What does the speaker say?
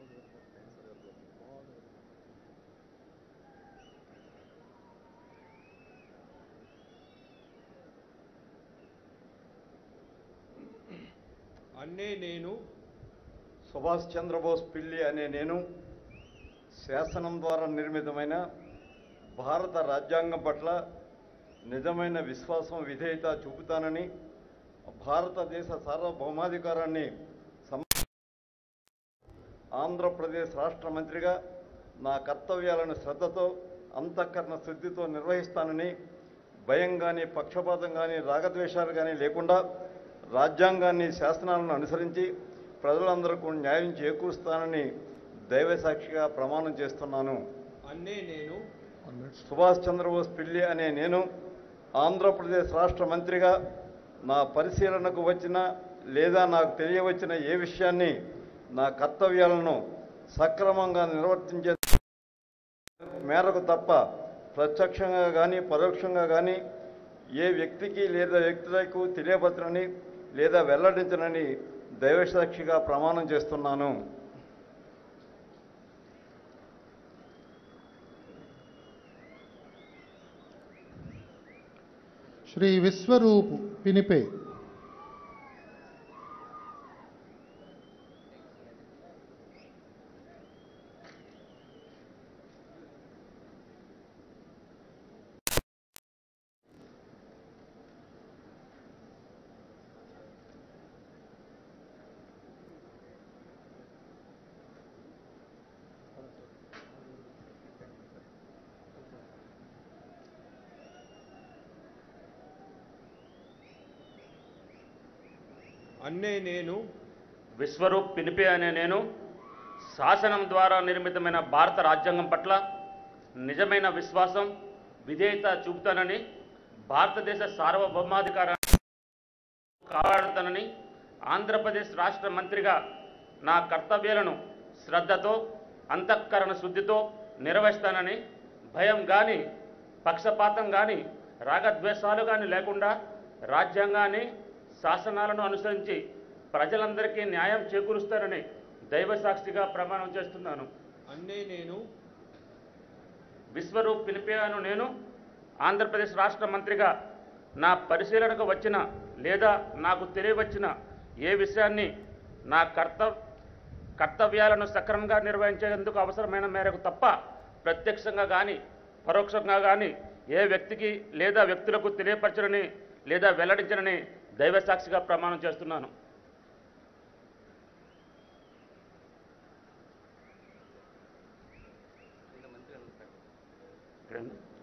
అన్నే నేను సుభాష్ చంద్రబోస్ పిల్లి అనే నేను శాసనం ద్వారా నిర్మితమైన భారత రాజ్యాంగం పట్ల నిజమైన విశ్వాసం విధేయత చూపుతానని భారతదేశ సార్వభౌమాధికారాన్ని సమ ఆంధ్రప్రదేశ్ రాష్ట్ర మంత్రిగా నా కర్తవ్యాలను శ్రద్ధతో అంతఃకరణ శుద్ధితో నిర్వహిస్తానని భయం కానీ పక్షపాతం కానీ రాగద్వేషాలు కానీ లేకుండా రాజ్యాంగాన్ని శాసనాలను అనుసరించి ప్రజలందరికీ న్యాయం చేకూరుస్తానని దైవసాక్షిగా ప్రమాణం చేస్తున్నాను అన్నే నేను సుభాష్ చంద్రబోస్ పిల్లి అనే నేను ఆంధ్రప్రదేశ్ రాష్ట్ర మంత్రిగా నా పరిశీలనకు వచ్చిన లేదా నాకు తెలియవచ్చిన ఏ విషయాన్ని నా కర్తవ్యాలను సక్రమంగా నిర్వర్తించే మేరకు తప్ప ప్రత్యక్షంగా కానీ పరోక్షంగా కానీ ఏ వ్యక్తికి లేదా వ్యక్తులకు తెలియపరచనని లేదా వెల్లడించనని దైవసాక్షిగా ప్రమాణం చేస్తున్నాను శ్రీ విశ్వరూప్ పినిపే అన్నే నేను విశ్వరూప్ పినిపే అనే నేను శాసనం ద్వారా నిర్మితమైన భారత రాజ్యాంగం పట్ల నిజమైన విశ్వాసం విధేయత చూపుతానని భారతదేశ సార్వభౌమాధికారాన్ని కాపాడుతానని ఆంధ్రప్రదేశ్ రాష్ట్ర మంత్రిగా నా కర్తవ్యాలను శ్రద్ధతో అంతఃకరణ శుద్ధితో నిర్వహిస్తానని భయం కానీ పక్షపాతం కానీ రాగద్వేషాలు కానీ లేకుండా రాజ్యాంగాన్ని శాసనాలను అనుసరించి ప్రజలందరికీ న్యాయం చేకూరుస్తానని దైవ సాక్షిగా ప్రమాణం చేస్తున్నాను అన్నే నేను విశ్వరూప్ పిలిపాను నేను ఆంధ్రప్రదేశ్ రాష్ట్ర మంత్రిగా నా పరిశీలనకు వచ్చిన లేదా నాకు తెలియవచ్చిన ఏ విషయాన్ని నా కర్తవ్ కర్తవ్యాలను సక్రమంగా నిర్వహించేందుకు అవసరమైన మేరకు తప్ప ప్రత్యక్షంగా కానీ పరోక్షంగా కానీ ఏ వ్యక్తికి లేదా వ్యక్తులకు తెలియపరచనని లేదా వెల్లడించనని దైవ సాక్షిగా ప్రమాణం చేస్తున్నాను ఇక్కడ ఉంది.